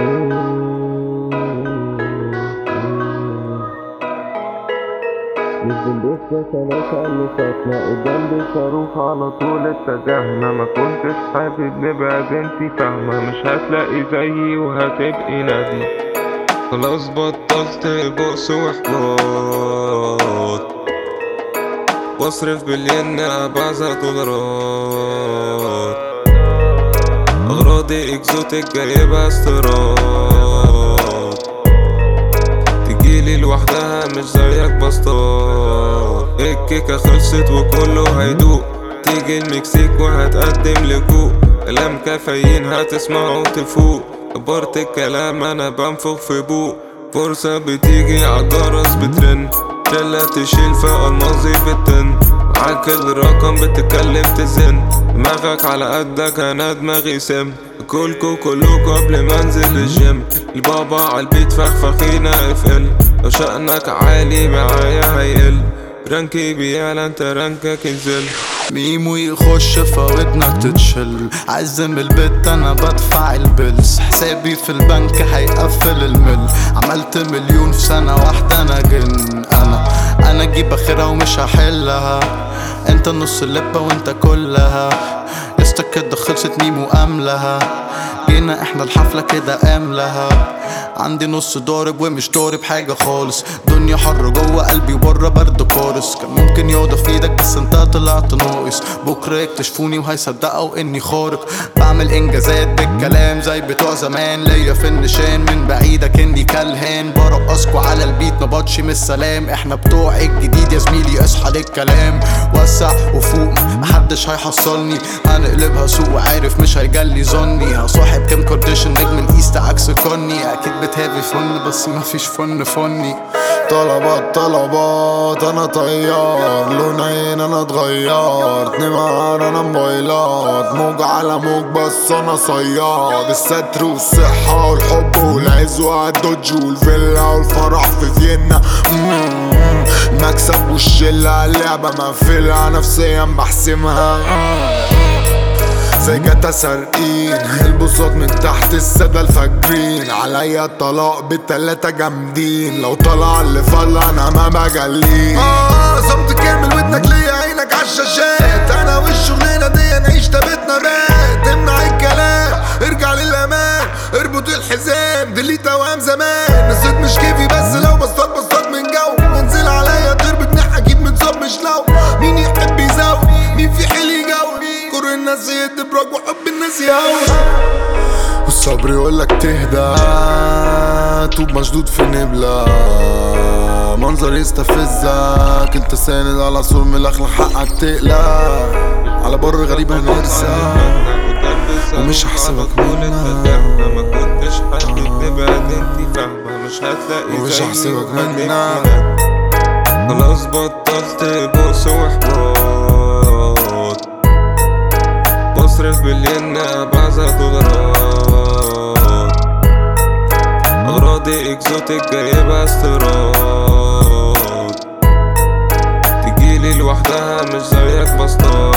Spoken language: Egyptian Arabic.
نزل لسه ثلاثة اللي فاتنا قدام صاروخ على طول اتجهنا ما كنتش حابب نبعد انتي فاهمة مش هتلاقي زيي وهتبقي نادي خلاص بطلت بؤس وإحباط بصرف بالين أبعزها دولارات أغراضي إكزوتيك جايبها استيراد تجيلي لوحدها مش زيك بسطات الكيكة خلصت وكله هيدوق تيجي المكسيك وهتقدم لجوء كلام كافيين هتسمعه وتفوق كبرت الكلام انا بنفخ في بوق فرصة بتيجي عالجرس بترن شلة تشيل في الماظي بالتن معاك الرقم بتتكلم تزن دماغك على قدك انا دماغي سم كلكو كلكو قبل ما انزل الجيم البابا عالبيت فخفخينا افل لو شأنك عالي معايا هيقل رانكي بيالا انت رانكك ينزل ميمو يخش فودنك تتشل عزم البيت انا بدفع البلز حسابي في البنك هيقفل المل عملت مليون في سنة واحدة انا جن انا انا اجيب اخرها ومش هحلها انت نص اللبة وانت كلها يستا كده خلصت ميمو املها جينا احنا الحفلة كده املها عندي نص ضارب ومش ضارب حاجة خالص دنيا حر جوه قلبي وبره برد قارس كان ممكن يقعد في ايدك بس انت طلعت ناقص بكرة يكتشفوني وهيصدقوا اني خارق بعمل انجازات بالكلام زي بتوع زمان ليا في النشان من بعيدك اني كلهان برقصكوا على البيت نبطش من السلام احنا بتوع الجديد يا زميلي اصحى للكلام وسع وفوق محدش هيحصلني هنقلبها سوق وعارف مش هيجلي ظني هصاحب كام كارديشن نجم الايست عكس كوني اكيد بتهافي فن بس مفيش فن فني طلبات طلبات انا طيار لون عين انا اتغيرت نمار انا موبايلات موج على موج بس انا صياد الستر والصحة والحب والعز والدوج والفيلا والفرح في فيينا مم. مكسب والشلة اللعبة مقفلة نفسيا بحسمها زي جاتا سارقين البساط من تحت السادة الفاجرين عليا الطلاق بالتلاتة جامدين لو طلع اللي فلا انا ما بجليه اه صمت كامل ودنك ليا عينك عالشاشات انا والشغلانة دي نعيش تابتنا رات امنع الكلام ارجع للامان اربط الحزام ديليت اوام زمان نسيت مش كيفي بس لو بصطاد بصطاد من جو منزل عليا طير بجناح اكيد متصاب مش لو مين يحب يزود مين في حيل يجود كره الناس يدبرك وحب الناس يهون والصبر يقولك تهدى طوب مشدود في نبلة منظر يستفزك انت ساند على سور من الاخلاق حقك تقلق على بر غريب هنرسى ومش هحسبك منها. ما كنتش حابب نبعد انتي فاهمة مش هتلاقي ومش زيي هحسبك وهتبقي منها. نادي. خلاص بطلت بؤس واحباط بصرف بالين بعزها دولارات أغراضي إكزوتيك جايبها استيراد تجيلي لوحدها مش زيك بسطات